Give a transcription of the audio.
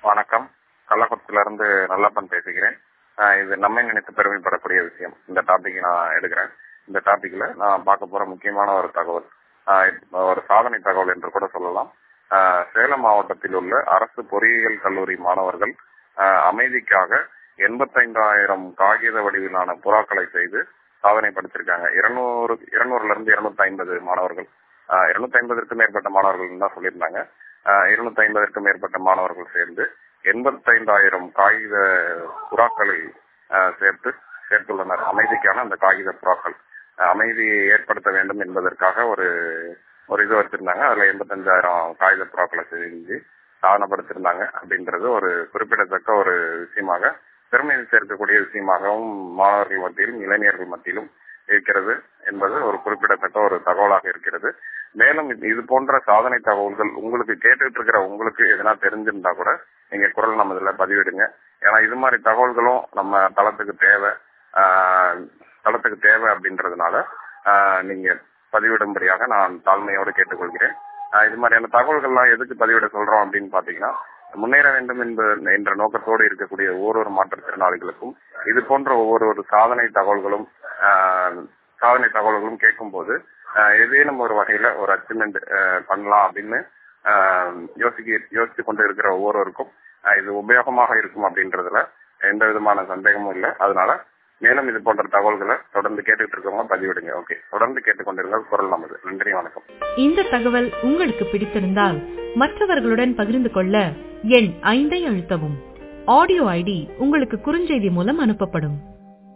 வணக்கம் கள்ளக்குளத்துல இருந்து நல்லப்பன் பேசுகிறேன் ஆஹ் இது நம்மை நினைத்து பெருமைப்படக்கூடிய விஷயம் இந்த டாபிக் நான் எடுக்கிறேன் இந்த டாபிக்ல நான் பார்க்க போற முக்கியமான ஒரு தகவல் ஆஹ் இப்ப ஒரு சாதனை தகவல் என்று கூட சொல்லலாம் ஆஹ் சேலம் மாவட்டத்தில் உள்ள அரசு பொறியியல் கல்லூரி மாணவர்கள் ஆஹ் அமைதிக்காக எண்பத்தைந்தாயிரம் காகித வடிவிலான புறாக்களை செய்து சாதனை படைச்சிருக்காங்க இருநூறு இருநூறுல இருந்து இருநூத்தி ஐம்பது மாணவர்கள் இருநூத்தி ஐம்பதற்கும் மேற்பட்ட மாணவர்கள் தான் சொல்லியிருந்தாங்க இருநூத்தி ஐம்பதற்கும் மேற்பட்ட மாணவர்கள் சேர்ந்து எண்பத்தைந்தாயிரம் காகித புறாக்களை ஆஹ் சேர்த்து சேர்த்துள்ளனர் அமைதிக்கான அந்த காகித புறாக்கள் ஆஹ் அமைதியை ஏற்படுத்த வேண்டும் என்பதற்காக ஒரு ஒரு இது வச்சிருந்தாங்க அதுல எண்பத்தஞ்சாயிரம் காகித புறாக்களை செஞ்சு சாதனைப்படுத்திருந்தாங்க அப்படின்றது ஒரு குறிப்பிடத்தக்க ஒரு விஷயமாக பெருமையை சேர்க்கக்கூடிய விஷயமாகவும் மாணவர்கள் மத்தியிலும் இளைஞர்கள் மத்தியிலும் இருக்கிறது என்பது ஒரு குறிப்பிடத்தக்க ஒரு தகவலாக இருக்கிறது மேலும் இது போன்ற சாதனை தகவல்கள் உங்களுக்கு கேட்டுட்டு இருக்கிற உங்களுக்கு எதனா தெரிஞ்சிருந்தா கூட நீங்க குரல் நம்ம இதுல பதிவிடுங்க ஏன்னா இது மாதிரி தகவல்களும் நம்ம தளத்துக்கு தேவை தளத்துக்கு தேவை அப்படின்றதுனால நீங்க பதிவிடும்படியாக நான் தாழ்மையோடு கேட்டுக்கொள்கிறேன் இது மாதிரியான தகவல்கள்லாம் எதுக்கு பதிவிட சொல்றோம் அப்படின்னு பாத்தீங்கன்னா முன்னேற வேண்டும் என்பது என்ற நோக்கத்தோடு இருக்கக்கூடிய ஒவ்வொரு மாற்றுத்திறனாளிகளுக்கும் இது போன்ற ஒவ்வொரு ஒரு சாதனை தகவல்களும் சாதனை தகவல்களும் கேட்கும் போது ஏதேனும் ஒரு வகையில ஒரு அச்சீவ்மெண்ட் பண்ணலாம் அப்படின்னு யோசிக்க யோசித்து கொண்டு இருக்கிற ஒவ்வொருவருக்கும் இது உபயோகமாக இருக்கும் அப்படின்றதுல எந்த விதமான சந்தேகமும் இல்லை அதனால மேலும் இது போன்ற தகவல்களை தொடர்ந்து கேட்டுட்டு இருக்கவங்க பதிவிடுங்க ஓகே தொடர்ந்து கேட்டுக்கொண்டிருங்க குரல் நமது நன்றி வணக்கம் இந்த தகவல் உங்களுக்கு பிடித்திருந்தால் மற்றவர்களுடன் பகிர்ந்து கொள்ள எண் ஐந்தை அழுத்தவும் ஆடியோ ஐடி உங்களுக்கு குறுஞ்செய்தி மூலம் அனுப்பப்படும்